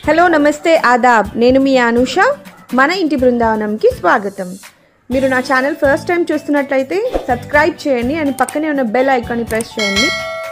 hello నమస్తే ఆదాబ్ నేను మీ అనూష మన ఇంటి బృందావనంకి స్వాగతం మీరు నా ఛానల్ ఫస్ట్ టైం చూస్తున్నట్లయితే సబ్స్క్రైబ్ చేయండి అండ్ పక్కనే ఉన్న బెల్ ఐకాన్ని ప్రెస్ చేయండి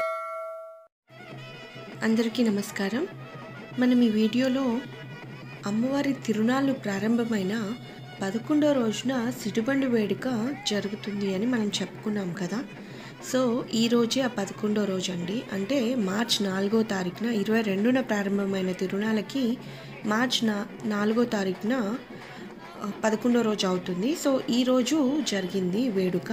అందరికీ నమస్కారం మనం ఈ వీడియోలో అమ్మవారి తిరునాళ్ళు ప్రారంభమైన పదకొండో రోజున సిటిబండి వేడుక జరుగుతుంది అని మనం చెప్పుకున్నాం కదా సో ఈ రోజే ఆ పదకొండో రోజు అండి అంటే మార్చ్ నాలుగో తారీఖున ఇరవై రెండున ప్రారంభమైన తిరునాళ్ళకి మార్చ్ నా నాలుగో తారీఖున ఆ, పదకొండో రోజు అవుతుంది సో ఈ రోజు జరిగింది వేడుక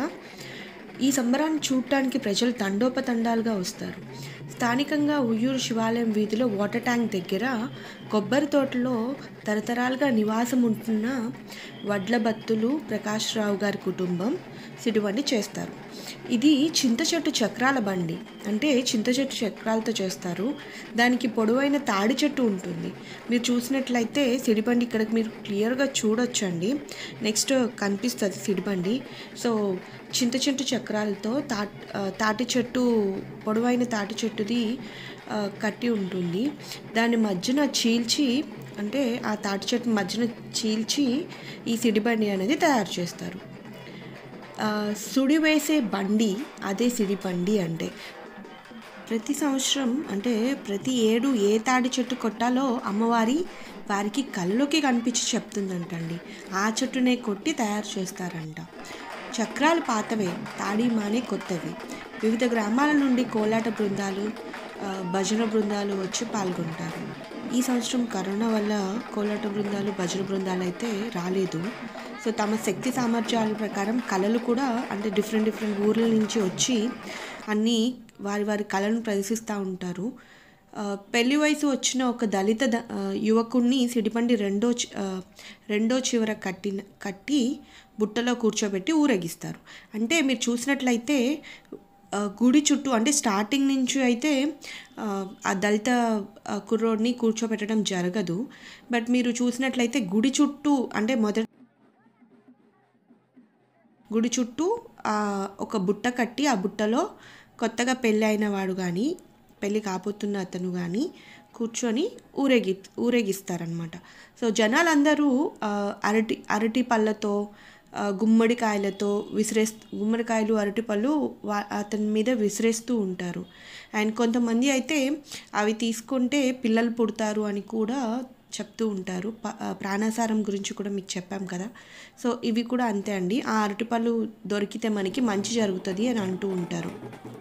ఈ సంబరాన్ని చూడటానికి ప్రజలు తండోపతండాలుగా వస్తారు స్థానికంగా ఉయ్యూరు శివాలయం వీధిలో వాటర్ ట్యాంక్ దగ్గర కొబ్బరి తోటలో తరతరాలుగా నివాసం ఉంటున్న వడ్ల బత్తులు ప్రకాష్ రావు గారి కుటుంబం సిడివండి చేస్తారు ఇది చింత చెట్టు చక్రాల బండి అంటే చింత చెట్టు చక్రాలతో చేస్తారు దానికి పొడవైన తాడి చెట్టు ఉంటుంది మీరు చూసినట్లయితే సిడిబండి ఇక్కడ మీరు క్లియర్గా చూడొచ్చండి నెక్స్ట్ కనిపిస్తుంది సిడిబండి సో చింత చెట్టు చక్రాలతో తా ఆ, తాటి చెట్టు పొడవైన తాటి చెట్టుది ఆ, కట్టి ఉంటుంది దాని మధ్యన చీల్చి అంటే ఆ తాటి చెట్టు మధ్యన చీల్చి ఈ సిడిబండి అనేది తయారు చేస్తారు ఆ, సుడి వేసే బండి అదే సిడిబండి అంటే ప్రతి సంవత్సరం అంటే ప్రతి ఏడు ఏ తాడి చెట్టు కొట్టాలో అమ్మవారి వారికి కళ్ళలోకి కనిపించి చెప్తుందంటండి ఆ చెట్టునే కొట్టి తయారు చేస్తారంట చక్రాలు పాతవే తాడి మానే కొత్తవి వివిధ గ్రామాల నుండి కోలాట బృందాలు ఆ, భజన బృందాలు వచ్చి పాల్గొంటారు ఈ సంవత్సరం కరోనా వల్ల కోలాట బృందాలు భజన బృందాలు అయితే రాలేదు సో తమ శక్తి సామర్థ్యాల ప్రకారం కళలు కూడా అంటే డిఫరెంట్ డిఫరెంట్ ఊర్ల నుంచి వచ్చి అన్నీ వారి వారి కళలను ప్రదర్శిస్తూ ఉంటారు ఆ, పెళ్లి వయసు వచ్చిన ఒక దళిత ద- ఆ, యువకుడిని సిడిపండి రెండో చి- ఆ, రెండో చివర కట్టిన కట్టి బుట్టలో కూర్చోబెట్టి ఊరేగిస్తారు అంటే మీరు చూసినట్లయితే ఆ, గుడి చుట్టూ అంటే స్టార్టింగ్ నుంచి అయితే ఆ, ఆ దళిత ఆ, కుర్రోడిని కూర్చోబెట్టడం జరగదు బట్ మీరు చూసినట్లయితే గుడి చుట్టూ అంటే మొదటి గుడి చుట్టూ ఆ, ఒక బుట్ట కట్టి ఆ బుట్టలో కొత్తగా పెళ్ళి అయిన వాడు కానీ పెళ్ళి కాబోతున్న అతను కానీ కూర్చొని ఊరేగి ఊరేగిస్తారనమాట సో జనాలందరూ ఆ, అరటి అరటి పళ్ళతో ఆ, గుమ్మడికాయలతో విసిరేస్ గుమ్మడికాయలు అరటి పళ్ళు వా అతని మీద విసిరేస్తూ ఉంటారు అండ్ కొంతమంది అయితే అవి తీసుకుంటే పిల్లలు పుడతారు అని కూడా చెప్తూ ఉంటారు ప- ఆ, ప్రాణాసారం గురించి కూడా మీకు చెప్పాం కదా సో ఇవి కూడా అంతే అండి ఆ అరటిపళ్ళు దొరికితే మనకి మంచి జరుగుతుంది అని అంటూ ఉంటారు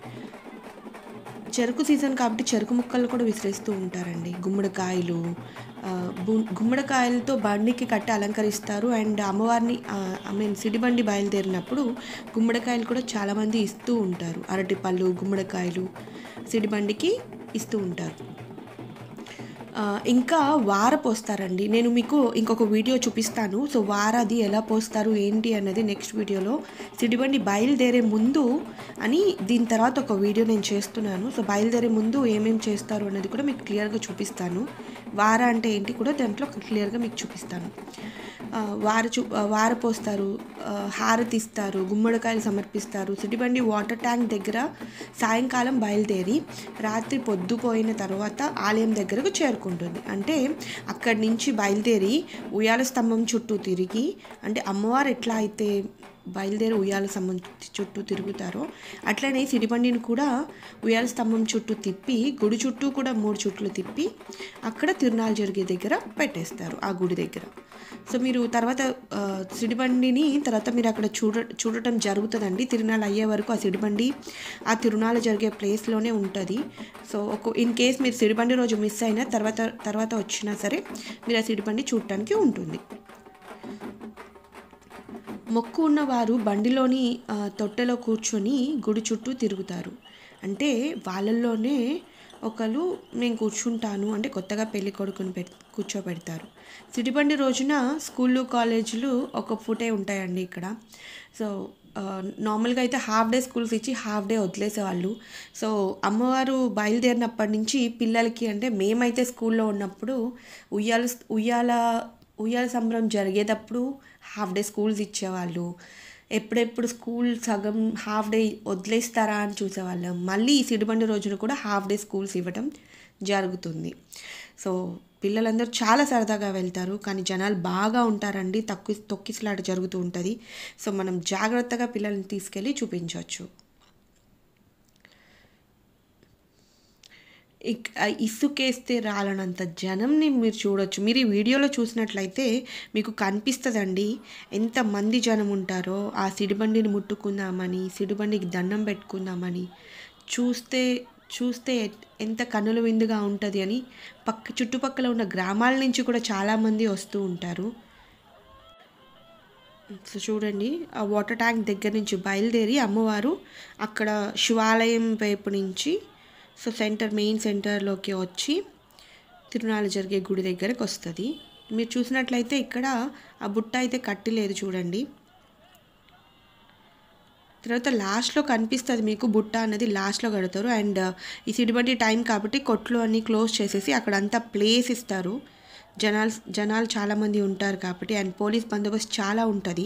చెరుకు సీజన్ కాబట్టి చెరుకు ముక్కలు కూడా విసిరేస్తూ ఉంటారండి గుమ్మడికాయలు ఆ, బు- గుమ్మడికాయలతో బండికి కట్టి అలంకరిస్తారు అండ్ అమ్మవారిని ఐ మీన్ సిడిబండి బయలుదేరినప్పుడు గుమ్మడికాయలు కూడా చాలామంది ఇస్తూ ఉంటారు అరటిపళ్ళు గుమ్మడికాయలు సిడిబండికి ఇస్తూ ఉంటారు ఆ, ఇంకా వార పోస్తారండి నేను మీకు ఇంకొక వీడియో చూపిస్తాను సో వార అది ఎలా పోస్తారు ఏంటి అన్నది నెక్స్ట్ వీడియోలో సిడిబండి బయలుదేరే ముందు అని దీని తర్వాత ఒక వీడియో నేను చేస్తున్నాను సో బయలుదేరే ముందు ఏమేమి చేస్తారు అన్నది కూడా మీకు క్లియర్గా చూపిస్తాను వార అంటే ఏంటి కూడా దాంట్లో క్లియర్గా మీకు చూపిస్తాను ఆ, వార చూ ఆ, వార పోస్తారు ఆ, హారతి ఇస్తారు గుమ్మడికాయలు సమర్పిస్తారు సిటిబండి వాటర్ ట్యాంక్ దగ్గర సాయంకాలం బయలుదేరి రాత్రి పొద్దుపోయిన తర్వాత ఆలయం దగ్గరకు చేరుకుంటుంది అంటే అక్కడి నుంచి బయలుదేరి ఉయ్యాల స్తంభం చుట్టూ తిరిగి అంటే అమ్మవారు ఎట్లా అయితే బయలుదేరి ఉయ్యాల స్తంభం చుట్టూ తిరుగుతారో అట్లనే సిడిబండిని కూడా ఉయ్యాల స్తంభం చుట్టూ తిప్పి గుడి చుట్టూ కూడా మూడు చుట్లు తిప్పి అక్కడ తిరునాళ్ళు జరిగే దగ్గర పెట్టేస్తారు ఆ గుడి దగ్గర సో మీరు తర్వాత ఆ, సిడిబండిని తర్వాత మీరు అక్కడ చూడ చూడటం జరుగుతుందండి తిరునాళ్ళు అయ్యే వరకు ఆ సిడిబండి ఆ తిరునాళ్ళు జరిగే ప్లేస్లోనే ఉంటుంది సో ఒక ఇన్ కేస్ మీరు సిడిబండి రోజు మిస్ అయినా తర్వాత తర్వాత వచ్చినా సరే మీరు ఆ సిడిబండి చూడటానికి ఉంటుంది మొక్కు ఉన్నవారు బండిలోని ఆ, తొట్టెలో కూర్చొని గుడి చుట్టూ తిరుగుతారు అంటే వాళ్ళల్లోనే ఒకరు నేను కూర్చుంటాను అంటే కొత్తగా పెళ్లి కొడుకుని పెట్ కూర్చోబెడతారు సిటిబండి రోజున స్కూళ్ళు కాలేజీలు ఒక పూటే ఉంటాయండి ఇక్కడ సో ఆ, నార్మల్గా అయితే హాఫ్ డే స్కూల్స్ ఇచ్చి హాఫ్ డే వదిలేసేవాళ్ళు సో అమ్మవారు బయలుదేరినప్పటి నుంచి పిల్లలకి అంటే మేమైతే స్కూల్లో ఉన్నప్పుడు ఉయ్యాల ఉయ్యాల ఉయ్యాల సంబరం జరిగేటప్పుడు హాఫ్ డే స్కూల్స్ ఇచ్చేవాళ్ళు ఎప్పుడెప్పుడు స్కూల్ సగం హాఫ్ డే వదిలేస్తారా అని చూసేవాళ్ళం మళ్ళీ ఈ సిడిబండి రోజున కూడా హాఫ్ డే స్కూల్స్ ఇవ్వటం జరుగుతుంది సో పిల్లలందరూ చాలా సరదాగా వెళ్తారు కానీ జనాలు బాగా ఉంటారండి తక్కి తొక్కిసలాట జరుగుతూ ఉంటుంది సో మనం జాగ్రత్తగా పిల్లల్ని తీసుకెళ్ళి చూపించవచ్చు ఇక్- ఆ ఇసుకేస్తే రాలనంత జనంని మీరు చూడొచ్చు మీరు ఈ వీడియోలో చూసినట్లయితే మీకు కనిపిస్తుందండి ఎంతమంది జనం ఉంటారో ఆ సిడిబండిని ముట్టుకుందామని సిడిబండికి దండం పెట్టుకుందామని చూస్తే చూస్తే ఎంత కన్నుల విందుగా ఉంటుంది అని పక్క చుట్టుపక్కల ఉన్న గ్రామాల నుంచి కూడా చాలామంది వస్తూ ఉంటారు సో చూడండి ఆ వాటర్ ట్యాంక్ దగ్గర నుంచి బయలుదేరి అమ్మవారు అక్కడ శివాలయం వైపు నుంచి సో సెంటర్ మెయిన్ సెంటర్లోకి వచ్చి తిరునాళ్ళు జరిగే గుడి దగ్గరకు వస్తుంది మీరు చూసినట్లయితే ఇక్కడ ఆ బుట్ట అయితే కట్టిలేదు చూడండి తర్వాత లాస్ట్లో కనిపిస్తుంది మీకు బుట్ట అన్నది లాస్ట్లో కడతారు అండ్ ఈ సిడిబండి టైం కాబట్టి కొట్లు అన్నీ క్లోజ్ చేసేసి అక్కడంతా ప్లేస్ ఇస్తారు జనాలు జనాలు చాలామంది ఉంటారు కాబట్టి అండ్ పోలీస్ బందోబస్తు చాలా ఉంటుంది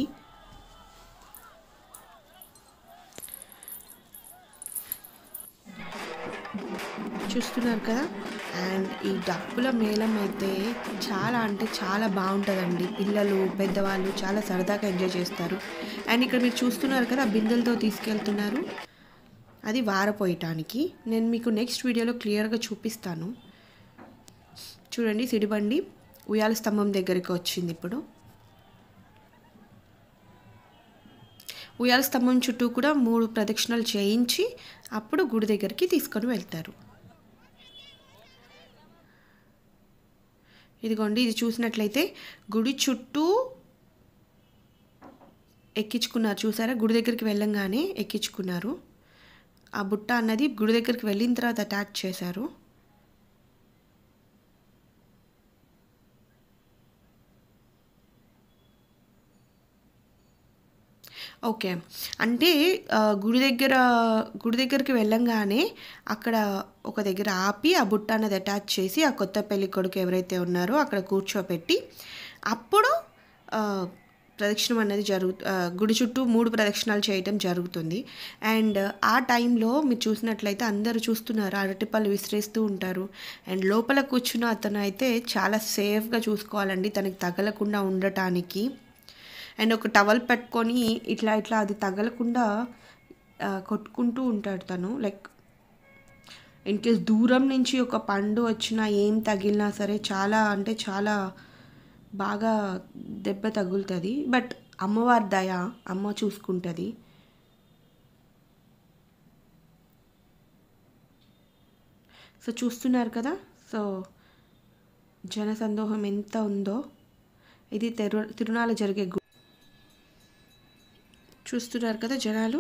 చూస్తున్నారు కదా అండ్ ఈ డప్పుల మేళం అయితే చాలా అంటే చాలా బాగుంటుందండి పిల్లలు పెద్దవాళ్ళు చాలా సరదాగా ఎంజాయ్ చేస్తారు అండ్ ఇక్కడ మీరు చూస్తున్నారు కదా బిందెలతో తీసుకెళ్తున్నారు అది వారపోయటానికి నేను మీకు నెక్స్ట్ వీడియోలో క్లియర్గా చూపిస్తాను చూడండి సిడిబండి ఉయ్యాల స్తంభం దగ్గరికి వచ్చింది ఇప్పుడు ఉయ్యాల స్తంభం చుట్టూ కూడా మూడు ప్రదక్షిణలు చేయించి అప్పుడు గుడి దగ్గరికి తీసుకొని వెళ్తారు ఇదిగోండి ఇది చూసినట్లయితే గుడి చుట్టూ ఎక్కించుకున్నారు చూసారా గుడి దగ్గరికి వెళ్ళంగానే ఎక్కించుకున్నారు ఆ బుట్ట అన్నది గుడి దగ్గరికి వెళ్ళిన తర్వాత అటాచ్ చేశారు ఓకే అంటే ఆ, గుడి దగ్గర గుడి దగ్గరికి వెళ్ళంగానే అక్కడ ఒక దగ్గర ఆపి ఆ బుట్ట అనేది అటాచ్ చేసి ఆ కొత్త పెళ్లి కొడుకు ఎవరైతే ఉన్నారో అక్కడ కూర్చోపెట్టి అప్పుడు ఆ, ప్రదక్షిణం అనేది జరుగు ఆ, గుడి చుట్టూ మూడు ప్రదక్షిణాలు చేయటం జరుగుతుంది అండ్ ఆ టైంలో మీరు చూసినట్లయితే అందరూ చూస్తున్నారు అరటిపళ్ళు విసిరేస్తూ ఉంటారు అండ్ లోపల కూర్చున్న అతను అయితే చాలా సేఫ్గా చూసుకోవాలండి తనకి తగలకుండా ఉండటానికి అండ్ ఒక టవల్ పెట్టుకొని ఇట్లా ఇట్లా అది తగలకుండా ఆ, కొట్టుకుంటూ ఉంటాడు తను లైక్ ఇన్ కేస్ దూరం నుంచి ఒక పండు వచ్చినా ఏం తగిలినా సరే చాలా అంటే చాలా బాగా దెబ్బ తగులుతుంది బట్ అమ్మవారి దయ అమ్మ చూసుకుంటుంది సో చూస్తున్నారు కదా సో జనసందోహం ఎంత ఉందో ఇది తిరు తిరునాళ్ళ జరిగే గు చూస్తున్నారు కదా జనాలు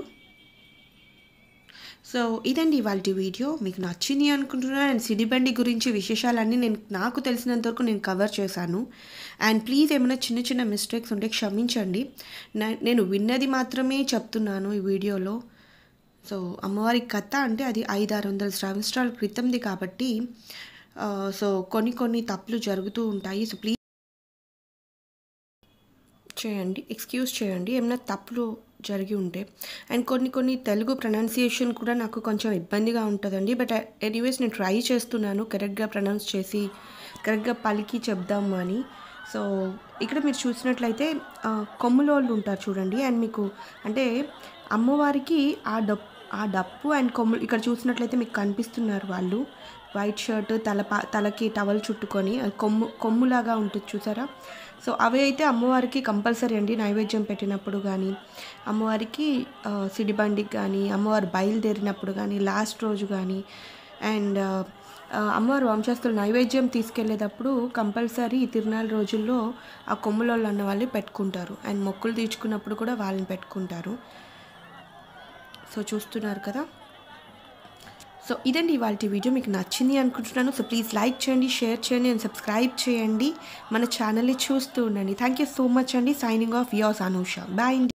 సో ఇదండి ఇవాళ వీడియో మీకు నచ్చింది అనుకుంటున్నాను అండ్ సిడిబండి గురించి విశేషాలన్నీ నేను నాకు తెలిసినంత వరకు నేను కవర్ చేశాను అండ్ ప్లీజ్ ఏమైనా చిన్న చిన్న మిస్టేక్స్ ఉంటే క్షమించండి నా- నేను విన్నది మాత్రమే చెప్తున్నాను ఈ వీడియోలో సో అమ్మవారి కథ అంటే అది ఐదు ఆరు వందల సంవత్సరాల క్రితంది కాబట్టి ఆ, సో కొన్ని కొన్ని తప్పులు జరుగుతూ ఉంటాయి సో ప్లీజ్ చేయండి ఎక్స్క్యూజ్ చేయండి ఏమైనా తప్పులు జరిగి ఉంటే అండ్ కొన్ని కొన్ని తెలుగు ప్రొనౌన్సియేషన్ కూడా నాకు కొంచెం ఇబ్బందిగా ఉంటుందండి బట్ ఎనీవేస్ నేను ట్రై చేస్తున్నాను కరెక్ట్గా ప్రొనౌన్స్ చేసి కరెక్ట్గా పలికి చెప్దాము అని సో ఇక్కడ మీరు చూసినట్లయితే ఆ, కొమ్ములోళ్ళు ఉంటారు చూడండి అండ్ మీకు అంటే అమ్మవారికి ఆ డప్ ఆ డప్పు అండ్ కొమ్ము ఇక్కడ చూసినట్లయితే మీకు కనిపిస్తున్నారు వాళ్ళు వైట్ షర్ట్ తల తలకి టవల్ చుట్టుకొని అది కొమ్ము కొమ్ములాగా ఉంటుంది చూసారా సో అవి అయితే అమ్మవారికి కంపల్సరీ అండి నైవేద్యం పెట్టినప్పుడు కానీ అమ్మవారికి ఆ, సిడిబండికి కానీ అమ్మవారు బయలుదేరినప్పుడు కానీ లాస్ట్ రోజు కానీ అండ్ ఆ, అమ్మవారు వంశస్థులు నైవేద్యం తీసుకెళ్లేటప్పుడు కంపల్సరీ ఈ తిరునాళ్ళ రోజుల్లో ఆ కొమ్ములోళ్ళు అన్న వాళ్ళు పెట్టుకుంటారు అండ్ మొక్కులు తీర్చుకున్నప్పుడు కూడా వాళ్ళని పెట్టుకుంటారు సో చూస్తున్నారు కదా సో ఇదండి ఇవాళ వీడియో మీకు నచ్చింది అనుకుంటున్నాను సో ప్లీజ్ లైక్ చేయండి షేర్ చేయండి అండ్ సబ్స్క్రైబ్ చేయండి మన ఛానల్ని చూస్తూ ఉండండి థ్యాంక్ యూ సో మచ్ అండి signing off yours Anusha bye